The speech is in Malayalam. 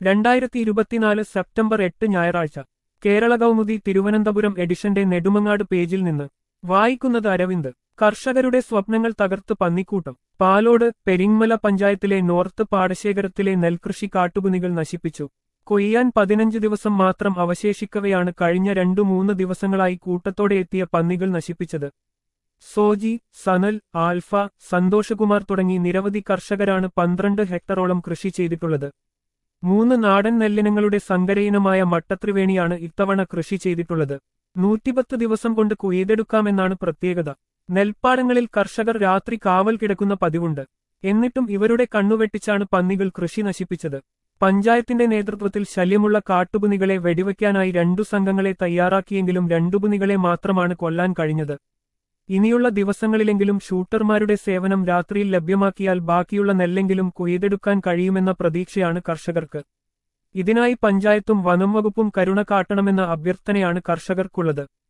രണ്ടായിരത്തി ഇരുപത്തിനാല് സെപ്റ്റംബർ എട്ട് ഞായറാഴ്ച കേരള കൗമുദി തിരുവനന്തപുരം എഡിഷന്റെ നെടുമങ്ങാട് പേജിൽ നിന്ന് വായിക്കുന്നത് അരവിന്ദ് കർഷകരുടെ സ്വപ്നങ്ങൾ തകർത്ത് പന്നിക്കൂട്ടം പാലോട് പെരിങ്മല പഞ്ചായത്തിലെ നോർത്ത് പാടശേഖരത്തിലെ നെൽകൃഷി കാട്ടുപുനികൾ നശിപ്പിച്ചു കൊയ്യാൻ പതിനഞ്ച് ദിവസം മാത്രം അവശേഷിക്കവെയാണ് കഴിഞ്ഞ രണ്ടു മൂന്ന് ദിവസങ്ങളായി കൂട്ടത്തോടെ എത്തിയ പന്നികൾ നശിപ്പിച്ചത് സോജി സനൽ ആൽഫ സന്തോഷകുമാർ തുടങ്ങി നിരവധി കർഷകരാണ് പന്ത്രണ്ട് ഹെക്ടറോളം കൃഷി ചെയ്തിട്ടുള്ളത് മൂന്ന് നാടൻ നെല്ലിനങ്ങളുടെ സങ്കരയിനമായ മട്ടത്രിവേണിയാണ് ഇത്തവണ കൃഷി ചെയ്തിട്ടുള്ളത് നൂറ്റിപ്പത്ത് ദിവസം കൊണ്ട് കൊയ്തെടുക്കാമെന്നാണ് പ്രത്യേകത നെൽപ്പാടങ്ങളിൽ കർഷകർ രാത്രി കാവൽ കിടക്കുന്ന പതിവുണ്ട് എന്നിട്ടും ഇവരുടെ കണ്ണുവെട്ടിച്ചാണ് പന്നികൾ കൃഷി നശിപ്പിച്ചത് പഞ്ചായത്തിന്റെ നേതൃത്വത്തിൽ ശല്യമുള്ള കാട്ടുപുനികളെ വെടിവെക്കാനായി രണ്ടു സംഘങ്ങളെ തയ്യാറാക്കിയെങ്കിലും രണ്ടു പുനികളെ മാത്രമാണ് കൊല്ലാൻ കഴിഞ്ഞത് ഇനിയുള്ള ദിവസങ്ങളിലെങ്കിലും ഷൂട്ടർമാരുടെ സേവനം രാത്രിയിൽ ലഭ്യമാക്കിയാൽ ബാക്കിയുള്ള നെല്ലെങ്കിലും കൊയ്തെടുക്കാൻ കഴിയുമെന്ന പ്രതീക്ഷയാണ് കർഷകർക്ക് ഇതിനായി പഞ്ചായത്തും വനം വകുപ്പും കരുണ കാട്ടണമെന്ന അഭ്യർത്ഥനയാണ് കർഷകർക്കുള്ളത്